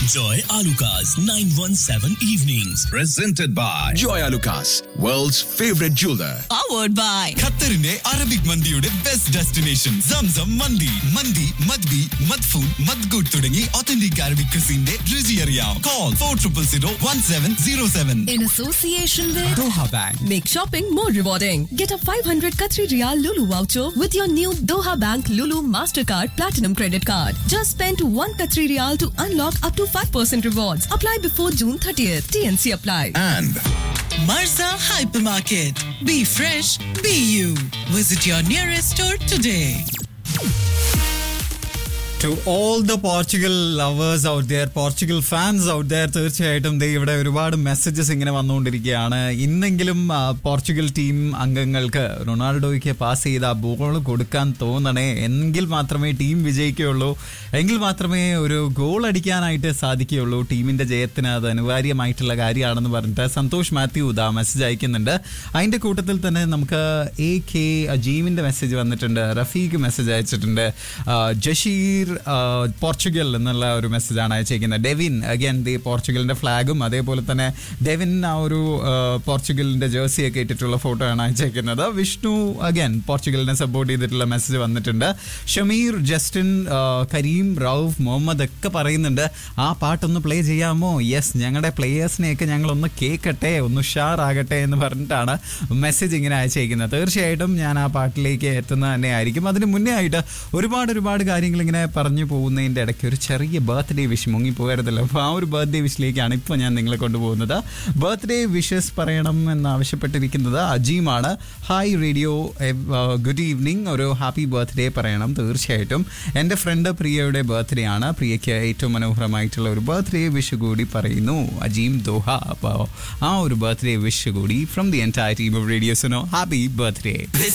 Joy Alukas, 917 Evenings. Presented by Joy Lucas, world's favorite jeweler. powered by ഖത്തറിന്റെ Arabic മന്തിയുടെ best destination Zamzam mandi mandi മദ്ബി മദ്ഫൂൻ മദ്ഗുഡ് തുടങ്ങി ഒത്തന്റിക് അറബിക് ക്രിസിന്റെ രുചി അറിയാം call four triple zero one seven zero seven in association with Doha bank Make shopping more rewarding. Get a 500 Qatari Riyal Lulu voucher with your new Doha Bank Lulu Mastercard Platinum Credit Card. Just spend 1 Qatari Riyal to unlock up to 5% rewards. Apply before June 30th. TNC apply. And Marza Hypermarket. Be fresh, be you. Visit your nearest store today. To all the Portugal lovers out there Portugal fans out there തീർച്ചയായിട്ടും ദേ ഇവിടെ ഒരുപാട് messages ഇങ്ങനെ വന്നുകൊണ്ടിരിക്കുകയാണ് ഇന്നെങ്കിലും ആ, Portugal team അംഗങ്ങൾക്ക് റൊണാൾഡോയ്ക്ക് pass ചെയ്ത ആ ബോൾ കൊടുക്കാൻ തോന്നണേ എങ്കിൽ മാത്രമേ ടീം വിജയിക്കുകയുള്ളൂ എങ്കിൽ മാത്രമേ ഒരു ഗോൾ അടിക്കാനായിട്ട് സാധിക്കുകയുള്ളൂ ടീമിന്റെ ജയത്തിന് അത് അനിവാര്യമായിട്ടുള്ള കാര്യമാണെന്ന് പറഞ്ഞിട്ട് സന്തോഷ് മാത്യു ഇതാ മെസ്സേജ് അയക്കുന്നുണ്ട് അതിന്റെ കൂട്ടത്തിൽ തന്നെ നമുക്ക് എ കെ അജീമിന്റെ മെസ്സേജ് വന്നിട്ടുണ്ട് റഫീഖ് മെസ്സേജ് അയച്ചിട്ടുണ്ട് ആ, ജഷീർ ആ, പോർച്ചുഗൽ എന്നുള്ള ഒരു മെസ്സേജാണ് അയച്ചേക്കുന്നത് ഡെവിൻ അഗൈൻ ദി പോർച്ചുഗലിന്റെ ഫ്ലാഗും അതേപോലെ തന്നെ ഡെവിൻ ആ ഒരു ആ, പോർച്ചുഗലിന്റെ ജേഴ്സി ഒക്കെ ഇട്ടിട്ടുള്ള ഫോട്ടോ ആണ് അയച്ചേക്കുന്നത് വിഷ്ണു അഗൈൻ പോർച്ചുഗലിനെ സപ്പോർട്ട് ചെയ്തിട്ടുള്ള മെസ്സേജ് വന്നിട്ടുണ്ട് ഷമീർ ജസ്റ്റിൻ ആ, കരീം റൌഫ് മുഹമ്മദ് ഒക്കെ പറയുന്നുണ്ട് ആ പാട്ടൊന്ന് പ്ലേ ചെയ്യാമോ യെസ് ഞങ്ങളുടെ പ്ലേയേഴ്സിനെയൊക്കെ ഞങ്ങൾ ഒന്ന് കേൾക്കട്ടെ ഒന്ന് ഉഷാറാകട്ടെ എന്ന് പറഞ്ഞിട്ടാണ് മെസ്സേജ് ഇങ്ങനെ അയച്ചേക്കുന്നത് തീർച്ചയായിട്ടും ഞാൻ ആ പാട്ടിലേക്ക് എത്തുന്നത് തന്നെ ആയിരിക്കും അതിന് മുന്നേ ആയിട്ട് ഒരുപാട് ഒരുപാട് കാര്യങ്ങൾ ഇങ്ങനെ പറഞ്ഞു പോകുന്നതിൻ്റെ ഇടയ്ക്ക് ഒരു ചെറിയ ബർത്ത്ഡേ വിഷ് മുങ്ങി പോകരുതല്ലോ അപ്പോൾ ആ ഒരു ബർത്ത്ഡേ വിഷിലേക്കാണ് ഇപ്പോൾ ഞാൻ നിങ്ങളെ കൊണ്ടുപോകുന്നത് ബർത്ത്ഡേ വിഷസ് പറയണം എന്ന് ആവശ്യപ്പെട്ടിരിക്കുന്നത് അജീമാണ് ഹായ് റേഡിയോ ഗുഡ് ഈവനിങ് ഒരു ഹാപ്പി ബർത്ത്ഡേ പറയണം തീർച്ചയായിട്ടും എൻ്റെ ഫ്രണ്ട് പ്രിയയുടെ ബർത്ത്ഡേ ആണ് പ്രിയയ്ക്ക് ഏറ്റവും മനോഹരമായിട്ടുള്ള ഒരു ബർത്ത്ഡേ വിഷ് കൂടി പറയുന്നു അജീം ദോഹ അപ്പോൾ ആ ഒരു ബർത്ത്ഡേ വിഷ് കൂടി from the entire team of റേഡിയോസിനോ ഹാപ്പി ബർത്ത്ഡേ